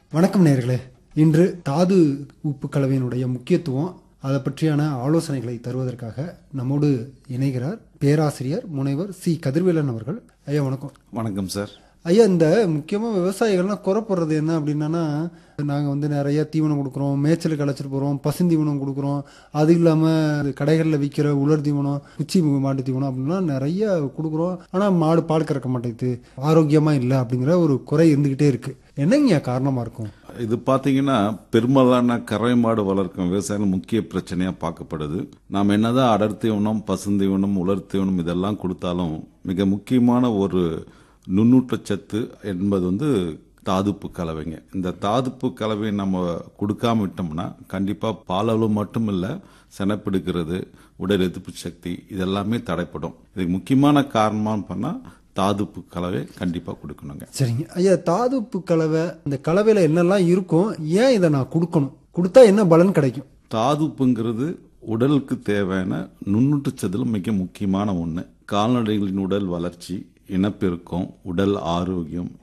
வணக்கம் நேர்களே இன்று தாது உப்பு கலவையினுடைய முக்கியத்துவம் அதை பற்றியான ஆலோசனைகளை தருவதற்காக நம்மோடு இணைகிறார் பேராசிரியர் முனைவர் சி கதிர்வேலன் அவர்கள் ஐயா வணக்கம் வணக்கம் சார் ஐயா இந்த முக்கியமாக விவசாயிகள்லாம் குறைப்படுறது என்ன அப்படின்னா நாங்கள் வந்து நிறைய தீவனம் கொடுக்குறோம் மேய்ச்சலுக்கு அழைச்சிட்டு போகிறோம் பசுந்தீவனம் கொடுக்குறோம் அது இல்லாமல் கடைகளில் விற்கிற உலர் தீவனம் குச்சி மாட்டு தீவனம் அப்படின்லாம் நிறைய கொடுக்குறோம் ஆனால் மாடு பால் கறக்க மாட்டேங்குது ஆரோக்கியமாக இல்லை அப்படிங்கிற ஒரு குறை இருந்துக்கிட்டே இருக்கு என்னங்க காரணமாக இருக்கும் இது பார்த்தீங்கன்னா பெரும்பாலான கறவை மாடு வளர்க்கும் விவசாயிகள் முக்கிய பிரச்சனையா பார்க்கப்படுது நாம் என்னதான் அடர் தீவனம் பசுந்தீவனம் உலர் தீவனம் இதெல்லாம் கொடுத்தாலும் மிக முக்கியமான ஒரு நுண்ணூட்டச்சத்து என்பது வந்து தாதுப்பு கலவைங்க இந்த தாதுப்பு கலவையை நம்ம கொடுக்காம விட்டோம்னா கண்டிப்பா பாலளவு மட்டும் இல்ல செனப்பிடுக்கிறது உடல் எதிர்ப்பு சக்தி இதெல்லாமே தடைப்படும் இதுக்கு முக்கியமான காரணமான்னு பண்ணா தாதுப்பு கலவை கண்டிப்பா கொடுக்கணுங்க சரிங்க ஐயா தாதுப்பு கலவை இந்த கலவையில் என்னெல்லாம் இருக்கும் ஏன் இதை நான் கொடுக்கணும் கொடுத்தா என்ன பலன் கிடைக்கும் தாதுப்புங்கிறது உடலுக்கு தேவையான நுண்ணூட்டச்சத்துல மிக முக்கியமான ஒன்று கால்நடைகளின் உடல் வளர்ச்சி இனப்பெருக்கம் உடல் ஆரோக்கியம்